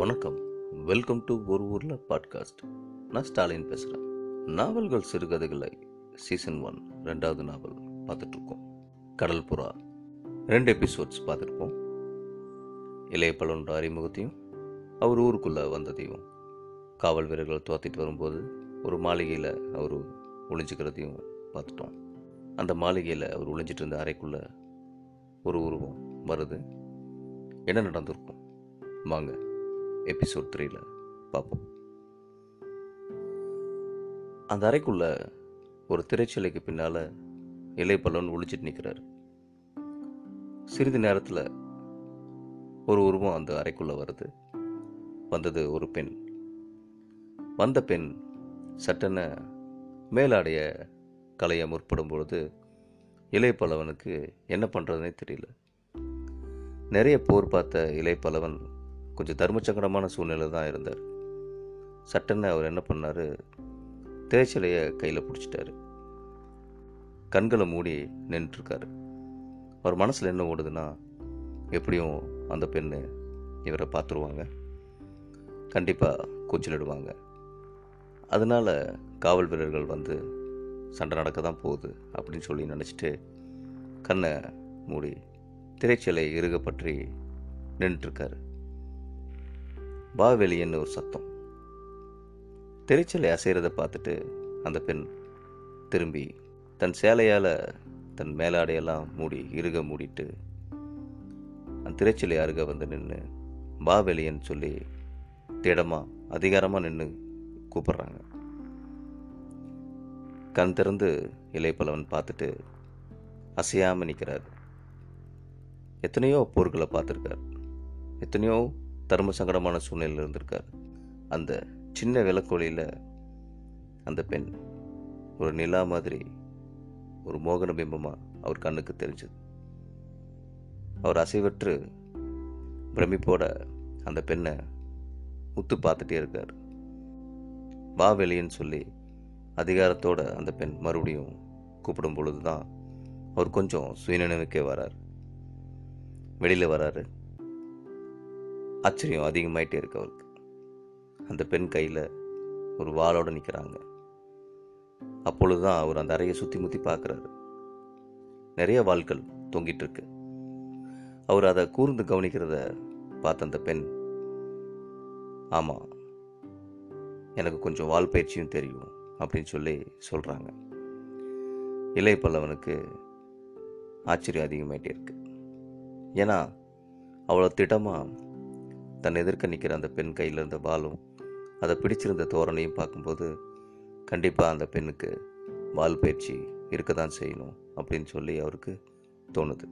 வணக்கம் welcome to ஒரு ஊரில் பாட்காஸ்ட் நான் ஸ்டாலின் பேசுகிறேன் நாவல்கள் சிறுகதைகளை சீசன் ஒன் ரெண்டாவது நாவல் பார்த்துட்ருக்கோம் கடல் புறா ரெண்டு எபிசோட்ஸ் பார்த்துருப்போம் இளைய பலனோட அறிமுகத்தையும் அவர் ஊருக்குள்ளே வந்ததையும் காவல் வீரர்கள் துரத்திட்டு வரும்போது ஒரு மாளிகையில் அவர் ஒளிஞ்சிக்கிறதையும் பார்த்துட்டோம் அந்த மாளிகையில் அவர் ஒளிஞ்சிட்டு இருந்த அறைக்குள்ளே ஒரு உருவம் வருது என்ன நடந்திருக்கும் வாங்க எபிசோட் த்ரீல பார்ப்போம் அந்த அறைக்குள்ள ஒரு திரைச்சலைக்கு பின்னால இலைப்பல்லவன் ஒளிச்சிட்டு நிற்கிறாரு சிறிது நேரத்தில் ஒரு உருவம் அந்த அறைக்குள்ள வருது வந்தது ஒரு பெண் வந்த பெண் சட்டென மேலாடைய கலைய முற்படும் பொழுது இலைப்பல்லவனுக்கு என்ன பண்ணுறதுனே தெரியல நிறைய போர் பார்த்த இலைப்பல்லவன் கொஞ்சம் தர்மச்சங்கடமான சூழ்நிலை தான் இருந்தார் சட்டன்னு அவர் என்ன பண்ணார் திரைச்சலையை கையில் பிடிச்சிட்டாரு கண்களை மூடி நின்றுட்டுருக்காரு அவர் மனசில் என்ன ஓடுதுன்னா எப்படியும் அந்த பெண்ணு இவரை பார்த்துருவாங்க கண்டிப்பாக கூச்சலிடுவாங்க அதனால் காவல் வீரர்கள் வந்து சண்டை நடக்க தான் போகுது அப்படின்னு சொல்லி நினச்சிட்டு கண்ணை மூடி திரைச்சலை இறுக பற்றி நின்றுட்டுருக்காரு பாவெளியன்னு ஒரு சத்தம் திரைச்சலை அசைகிறத பார்த்துட்டு அந்த பெண் திரும்பி தன் சேலையால் தன் மேலாடையெல்லாம் மூடி இறுக மூடிட்டு அந்த திரைச்சலை அருக வந்து நின்று பாவெளியன்னு சொல்லி திடமாக அதிகாரமாக நின்று கூப்பிட்றாங்க கண் திறந்து இலைப்பலவன் பார்த்துட்டு அசையாமல் நிற்கிறார் எத்தனையோ போர்களை பார்த்துருக்கார் எத்தனையோ தர்ம சங்கடமான சூழ்நிலையில் இருந்திருக்கார் அந்த சின்ன விளக்கொலியில் அந்த பெண் ஒரு நிலா மாதிரி ஒரு மோகன பிம்பமாக அவர் கண்ணுக்கு தெரிஞ்சது அவர் அசைவற்று பிரமிப்போட அந்த பெண்ணை உத்து பார்த்துட்டே இருக்கார் வா வெளியன்னு சொல்லி அதிகாரத்தோட அந்த பெண் மறுபடியும் கூப்பிடும் பொழுது தான் அவர் கொஞ்சம் சுயநினைவுக்கே வரார் வெளியில் வராரு ஆச்சரியம் அதிகமாயிட்டே இருக்கு அவருக்கு அந்த பெண் கையில் ஒரு வாளோடு நிற்கிறாங்க அப்பொழுது தான் அவர் அந்த அறையை சுற்றி முற்றி பார்க்குறாரு நிறைய வாள்கள் தொங்கிட்டு இருக்கு அவர் அதை கூர்ந்து கவனிக்கிறத பார்த்த அந்த பெண் ஆமாம் எனக்கு கொஞ்சம் வால் பயிற்சியும் தெரியும் அப்படின்னு சொல்லி சொல்கிறாங்க இளைய பல்லவனுக்கு ஆச்சரியம் அதிகமாயிட்டே இருக்கு ஏன்னா அவ்வளோ திடமாக தன் எதிர்க்க நிற்கிற அந்த பெண் கையில் இருந்த வாளும் அதை பிடிச்சிருந்த தோரணையும் பார்க்கும்போது கண்டிப்பாக அந்த பெண்ணுக்கு வால் பயிற்சி இருக்க தான் செய்யணும் அப்படின்னு சொல்லி அவருக்கு தோணுது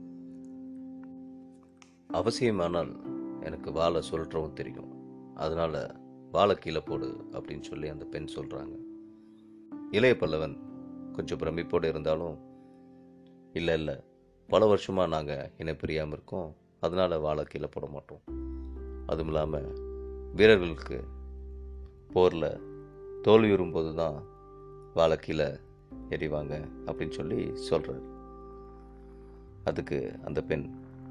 அவசியமானால் எனக்கு வாழை சொல்கிறவும் தெரியும் அதனால் வாழை கீழே போடு அப்படின்னு சொல்லி அந்த பெண் சொல்கிறாங்க இளைய பல்லவன் கொஞ்சம் பிரமிப்போடு இருந்தாலும் இல்லை இல்லை பல வருஷமாக நாங்கள் இணை பிரியாமல் இருக்கோம் அதனால் வாழை கீழே போட மாட்டோம் அதுவும் இல்லாமல் வீரர்களுக்கு போரில் தோல்வியுறும்போது தான் வாழை கீழே எறிவாங்க அப்படின்னு சொல்லி சொல்கிறார் அதுக்கு அந்த பெண்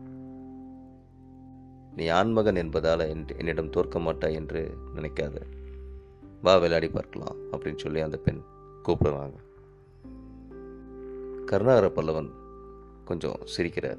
நீ ஆண்மகன் என்பதால் என்னிடம் தோற்க மாட்டாய் என்று நினைக்காத வா விளையாடி பார்க்கலாம் அப்படின்னு சொல்லி அந்த பெண் கூப்பிடுறாங்க கருணாகர பல்லவன் கொஞ்சம் சிரிக்கிறார்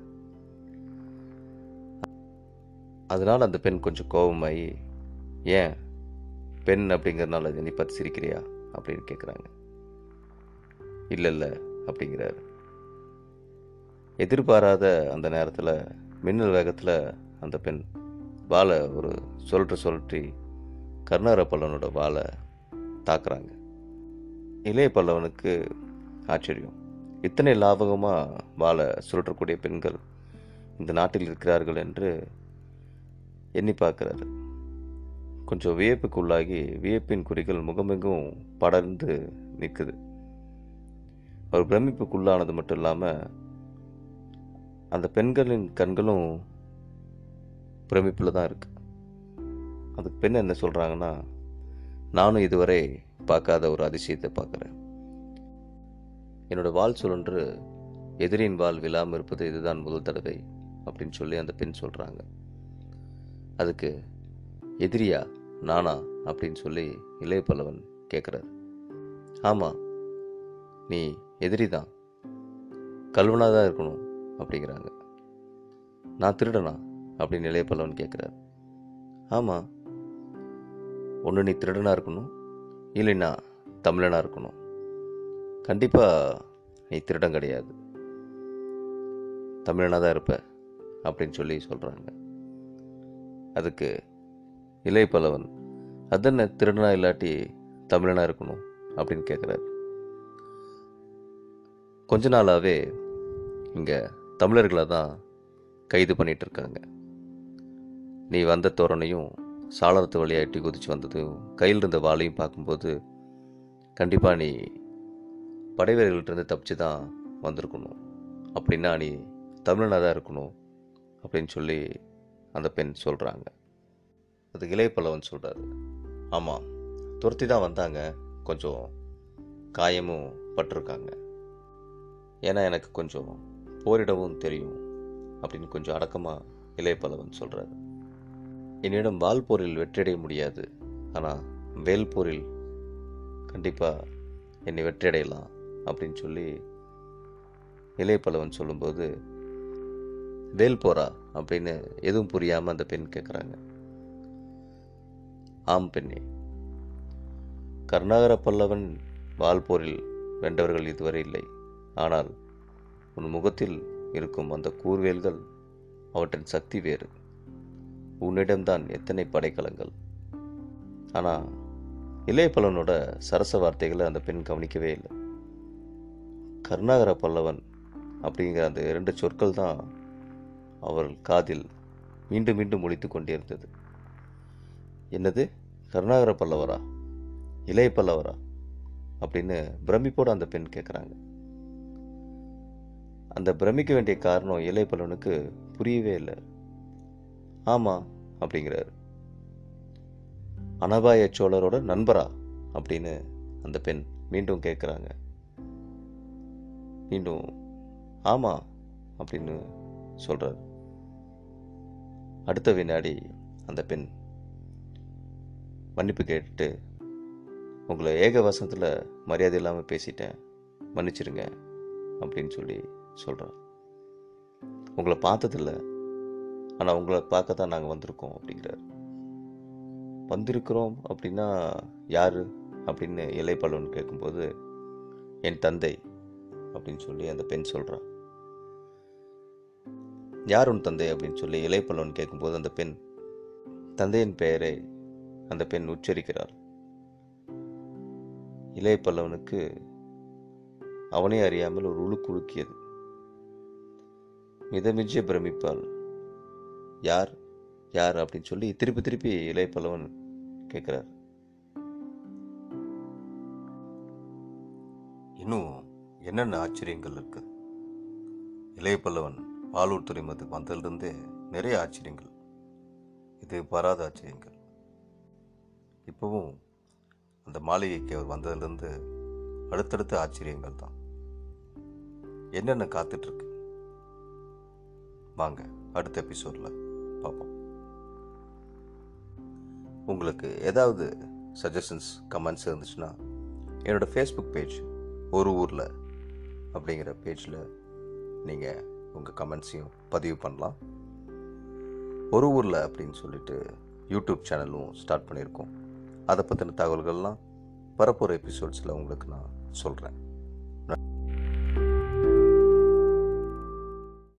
அதனால் அந்த பெண் கொஞ்சம் கோபமாகி ஏன் பெண் அப்படிங்கிறதுனால நீ பார்த்து சிரிக்கிறியா அப்படின்னு கேட்குறாங்க இல்லை இல்லை அப்படிங்கிறாரு எதிர்பாராத அந்த நேரத்தில் மின்னல் வேகத்தில் அந்த பெண் வாழை ஒரு சொல்லிட்டு சொல்லிட்டு கருணார பல்லவனோட வாழை தாக்குறாங்க இளைய பல்லவனுக்கு ஆச்சரியம் இத்தனை லாபகமாக வாழை சுழற்றக்கூடிய பெண்கள் இந்த நாட்டில் இருக்கிறார்கள் என்று எண்ணி பார்க்குறாரு கொஞ்சம் வியப்புக்குள்ளாகி வியப்பின் குறிகள் முகமெங்கும் படர்ந்து நிற்குது அவர் பிரமிப்புக்குள்ளானது மட்டும் இல்லாமல் அந்த பெண்களின் கண்களும் பிரமிப்பில் தான் இருக்கு அதுக்கு பெண் என்ன சொல்கிறாங்கன்னா நானும் இதுவரை பார்க்காத ஒரு அதிசயத்தை பார்க்குறேன் என்னோட வால் சுழன்று எதிரின் வால் விழாமல் இருப்பது இதுதான் முதல் தடவை அப்படின்னு சொல்லி அந்த பெண் சொல்கிறாங்க அதுக்கு எதிரியா நானா அப்படின்னு சொல்லி இளைய பல்லவன் கேட்குறாரு ஆமாம் நீ எதிரி தான் கல்வனாக தான் இருக்கணும் அப்படிங்கிறாங்க நான் திருடனா அப்படின்னு இளைய பல்லவன் கேட்குறாரு ஆமாம் ஒன்று நீ திருடனாக இருக்கணும் இல்லைன்னா தமிழனாக இருக்கணும் கண்டிப்பாக நீ திருடன் கிடையாது தமிழனாக தான் இருப்ப அப்படின்னு சொல்லி சொல்கிறாங்க அதுக்கு இளைய பல்லவன் அதென்ன திருடனா இல்லாட்டி தமிழனாக இருக்கணும் அப்படின்னு கேட்குறாரு கொஞ்ச நாளாகவே இங்கே தமிழர்களை தான் கைது பண்ணிட்டு இருக்காங்க நீ வந்த தோரணையும் சாளரத்து வழியாக எட்டி குதிச்சு வந்ததும் கையில் இருந்த வாளையும் பார்க்கும்போது கண்டிப்பாக நீ படைவீரர்கள்ட்டேருந்து தப்பிச்சு தான் வந்திருக்கணும் அப்படின்னா நீ தமிழனாக தான் இருக்கணும் அப்படின்னு சொல்லி அந்த பெண் சொல்கிறாங்க அது இளைய பல்லவன் சொல்கிறாரு ஆமாம் துரத்தி தான் வந்தாங்க கொஞ்சம் காயமும் பட்டிருக்காங்க ஏன்னா எனக்கு கொஞ்சம் போரிடவும் தெரியும் அப்படின்னு கொஞ்சம் அடக்கமாக இளைய பல்லவன் சொல்கிறாரு என்னிடம் வால் போரில் வெற்றியடைய முடியாது ஆனால் வேல் போரில் கண்டிப்பாக என்னை வெற்றியடையலாம் அப்படின்னு சொல்லி இளைய பல்லவன் சொல்லும்போது வேல் போரா அப்படின்னு எதுவும் புரியாமல் அந்த பெண் கேட்குறாங்க ஆம் பெண்ணே கருணாகர பல்லவன் வால் போரில் வென்றவர்கள் இதுவரை இல்லை ஆனால் உன் முகத்தில் இருக்கும் அந்த கூர்வேல்கள் அவற்றின் சக்தி வேறு உன்னிடம்தான் எத்தனை படைக்கலங்கள் ஆனால் இளைய பல்லவனோட சரச வார்த்தைகளை அந்த பெண் கவனிக்கவே இல்லை கருணாகர பல்லவன் அப்படிங்கிற அந்த இரண்டு சொற்கள் தான் அவள் காதில் மீண்டும் மீண்டும் ஒழித்து கொண்டிருந்தது என்னது கருணாகர பல்லவரா இளைய பல்லவரா அப்படின்னு பிரமிப்போடு அந்த பெண் கேட்குறாங்க அந்த பிரமிக்க வேண்டிய காரணம் இளைய பல்லவனுக்கு புரியவே இல்லை ஆமாம் அப்படிங்கிறாரு அனபாய சோழரோட நண்பரா அப்படின்னு அந்த பெண் மீண்டும் கேட்குறாங்க மீண்டும் ஆமாம் அப்படின்னு சொல்கிறார் அடுத்த வினாடி அந்த பெண் மன்னிப்பு கேட்டுட்டு உங்களை ஏக வசனத்தில் மரியாதை இல்லாமல் பேசிட்டேன் மன்னிச்சிருங்க அப்படின்னு சொல்லி சொல்கிறார் உங்களை பார்த்ததில்ல ஆனால் உங்களை பார்க்க தான் நாங்கள் வந்திருக்கோம் அப்படிங்கிறார் வந்திருக்கிறோம் அப்படின்னா யார் அப்படின்னு இலைப்பல்லவன் கேட்கும்போது என் தந்தை அப்படின்னு சொல்லி அந்த பெண் சொல்கிறான் யார் உன் தந்தை அப்படின்னு சொல்லி இலைப்பல்லவன் கேட்கும்போது அந்த பெண் தந்தையின் பெயரை அந்த பெண் உச்சரிக்கிறார் இளையப்பல்லவனுக்கு அவனே அறியாமல் ஒரு உழுக்கு உழுக்கியது மிதமிஞ்சிய பிரமிப்பால் யார் யார் அப்படின்னு சொல்லி திருப்பி திருப்பி இளையப்பல்லவன் கேட்குறார் இன்னும் என்னென்ன ஆச்சரியங்கள் இருக்கு இளையப்பல்லவன் பாலூர் துறைமுகத்துக்கு வந்ததிலிருந்தே நிறைய ஆச்சரியங்கள் இது வராத ஆச்சரியங்கள் இப்போவும் அந்த மாளிகைக்கு அவர் வந்ததிலிருந்து அடுத்தடுத்த ஆச்சரியங்கள் தான் என்னென்ன காத்துட்ருக்கு வாங்க அடுத்த எபிசோடில் பார்ப்போம் உங்களுக்கு ஏதாவது சஜஷன்ஸ் கமெண்ட்ஸ் இருந்துச்சுன்னா என்னோடய ஃபேஸ்புக் பேஜ் ஒரு ஊரில் அப்படிங்கிற பேஜில் நீங்கள் உங்கள் கமெண்ட்ஸையும் பதிவு பண்ணலாம் ஒரு ஊரில் அப்படின்னு சொல்லிட்டு யூடியூப் சேனலும் ஸ்டார்ட் பண்ணியிருக்கோம் அதை பற்றின தகவல்கள்லாம் வரப்போகிற எபிசோட்ஸில் உங்களுக்கு நான் சொல்கிறேன்